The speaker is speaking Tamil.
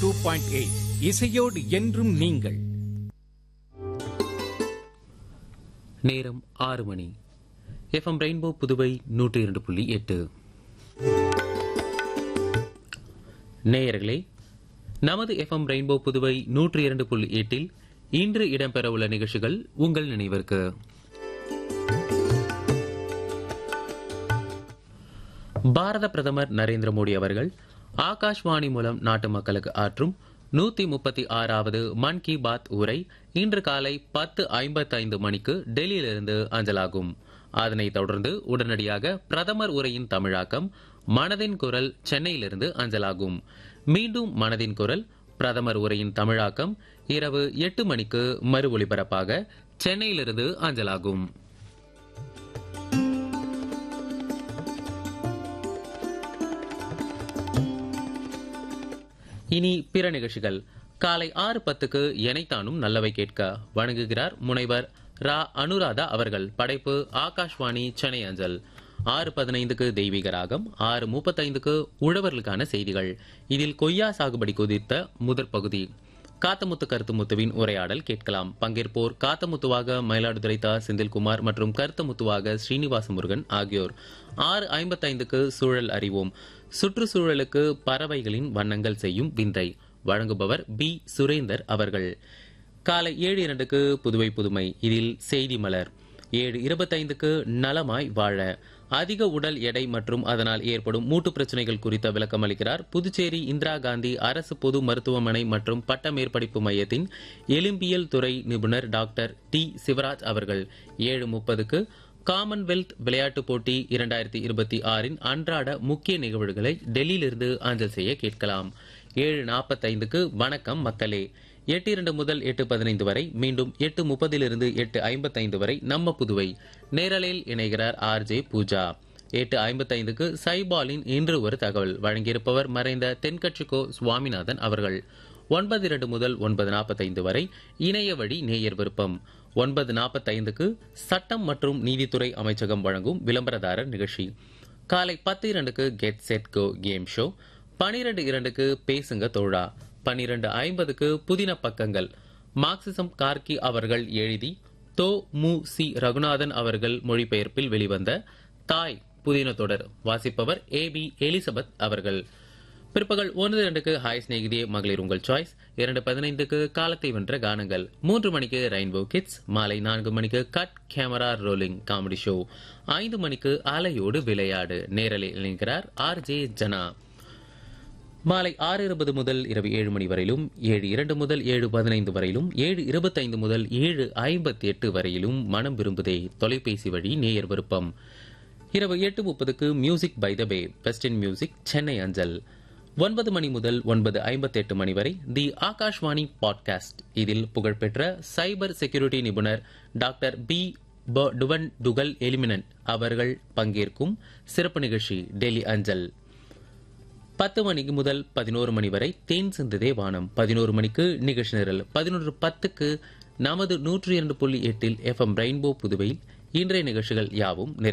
டூ பாயிண்ட் எயிட் இசையோடு என்றும் நீங்கள் நேரம் ஆறு மணி எஃப்எம் ரெயின்போ புதுவை நூற்றி இரண்டு புள்ளி எட்டு நேயர்களே நமது எஃப்எம் ரெயின்போ புதுவை நூற்றி இரண்டு புள்ளி எட்டில் இன்று இடம்பெறவுள்ள நிகழ்ச்சிகள் உங்கள் நினைவிற்கு பாரத பிரதமர் நரேந்திர மோடி அவர்கள் ஆகாஷ்வாணி மூலம் நாட்டு மக்களுக்கு ஆற்றும் நூத்தி முப்பத்தி ஆறாவது மன் கி பாத் உரை இன்று காலை பத்து ஐம்பத்தைந்து மணிக்கு டெல்லியிலிருந்து அஞ்சலாகும் அதனைத் தொடர்ந்து உடனடியாக பிரதமர் உரையின் தமிழாக்கம் மனதின் குரல் சென்னையிலிருந்து அஞ்சலாகும் மீண்டும் மனதின் குரல் பிரதமர் உரையின் தமிழாக்கம் இரவு எட்டு மணிக்கு மறு ஒலிபரப்பாக சென்னையிலிருந்து அஞ்சலாகும் இனி பிற நிகழ்ச்சிகள் காலை ஆறு பத்துக்கு எனைத்தானும் நல்லவை கேட்க வழங்குகிறார் முனைவர் ரா அனுராதா அவர்கள் படைப்பு ஆகாஷ்வாணி சென்னை அஞ்சல் ஆறு பதினைந்துக்கு தெய்வீக ராகம் ஆறு முப்பத்தைந்துக்கு உழவர்களுக்கான செய்திகள் இதில் கொய்யா சாகுபடி குறித்த முதற் பகுதி காத்தமுத்து கருத்துமுத்துவின் உரையாடல் கேட்கலாம் பங்கேற்போர் காத்தமுத்துவாக மயிலாடுதுறை தா செந்தில்குமார் மற்றும் கருத்தமுத்துவாக ஸ்ரீனிவாச முருகன் ஆகியோர் ஆறு ஐம்பத்தைந்துக்கு சூழல் அறிவோம் சுற்றுச்சூழலுக்கு பறவைகளின் வண்ணங்கள் செய்யும் விந்தை வழங்குபவர் பி சுரேந்தர் அவர்கள் காலை ஏழு இரண்டுக்கு புதுவை புதுமை இதில் செய்தி மலர் ஏழு இருபத்தைந்துக்கு நலமாய் வாழ அதிக உடல் எடை மற்றும் அதனால் ஏற்படும் மூட்டு பிரச்சனைகள் குறித்த விளக்கம் அளிக்கிறார் புதுச்சேரி இந்திரா காந்தி அரசு பொது மருத்துவமனை மற்றும் பட்ட மேற்படிப்பு மையத்தின் எலும்பியல் துறை நிபுணர் டாக்டர் டி சிவராஜ் அவர்கள் ஏழு முப்பதுக்கு காமன்வெல்த் விளையாட்டுப் போட்டி இரண்டாயிரத்தி இருபத்தி ஆறின் அன்றாட முக்கிய நிகழ்வுகளை டெல்லியிலிருந்து அஞ்சல் செய்ய கேட்கலாம் ஏழு நாற்பத்தைந்துக்கு வணக்கம் மக்களே எட்டு இரண்டு முதல் எட்டு பதினைந்து வரை மீண்டும் எட்டு முப்பதிலிருந்து எட்டு ஐம்பத்தைந்து வரை நம்ம புதுவை நேரலையில் இணைகிறார் ஆர் ஜே பூஜா எட்டு ஐம்பத்தைந்துக்கு சைபாலின் இன்று ஒரு தகவல் வழங்கியிருப்பவர் மறைந்த தென்கட்சிக்கோ சுவாமிநாதன் அவர்கள் ஒன்பது இரண்டு முதல் ஒன்பது நாற்பத்தைந்து வரை இணைய வழி நேயர் விருப்பம் ஒன்பது நாற்பத்தைந்துக்கு சட்டம் மற்றும் நீதித்துறை அமைச்சகம் வழங்கும் விளம்பரதாரர் நிகழ்ச்சி காலை பத்து இரண்டுக்கு get set go game show பனிரெண்டு இரண்டுக்கு பேசுங்க தோழா பனிரெண்டு ஐம்பதுக்கு புதின பக்கங்கள் மார்க்சிசம் கார்கி அவர்கள் எழுதி தோ மு சி ரகுநாதன் அவர்கள் மொழிபெயர்ப்பில் வெளிவந்த தாய் புதின தொடர் வாசிப்பவர் ஏ பி எலிசபெத் அவர்கள் பிற்பகல் ஒன்று இரண்டுக்கு ஹாய் ஸ்நேகிதியே மகளிர் உங்கள் சாய்ஸ் இரண்டு பதினைந்துக்கு காலத்தை வென்ற கானங்கள் மூன்று மணிக்கு ரெயின்போ கிட்ஸ் மாலை நான்கு மணிக்கு cut camera rolling comedy show ஐந்து மணிக்கு அலையோடு விளையாடு நேரலில் இணைகிறார் ஆர் ஜே ஜனா மாலை ஆறு இருபது முதல் இரவு ஏழு மணி வரையிலும் ஏழு இரண்டு முதல் ஏழு பதினைந்து வரையிலும் ஏழு இருபத்தைந்து முதல் ஏழு ஐம்பத்தி எட்டு வரையிலும் மனம் விரும்புதே தொலைபேசி வழி நேயர் விருப்பம் இரவு எட்டு முப்பதுக்கு music by the bay western music Chennai அஞ்சல் ஒன்பது மணி முதல் ஒன்பது ஐம்பத்தி எட்டு மணி வரை தி ஆகாஷ்வாணி பாட்காஸ்ட் இதில் புகழ்பெற்ற சைபர் செக்யூரிட்டி நிபுணர் டாக்டர் பி டுவன் டுகல் எலிமினன் அவர்கள் பங்கேற்கும் சிறப்பு நிகழ்ச்சி டெல்லி அஞ்சல் பத்து மணிக்கு முதல் பதினோரு மணி வரை தேன் சிந்ததே வானம் பதினோரு மணிக்கு நிகழ்ச்சி நிரல் பதினொன்று பத்துக்கு நமது நூற்றி இரண்டு புள்ளி எட்டில் எஃப்எம் ரெயின்போ புதுவையில் இன்றைய நிகழ்ச்சிகள் யாவும்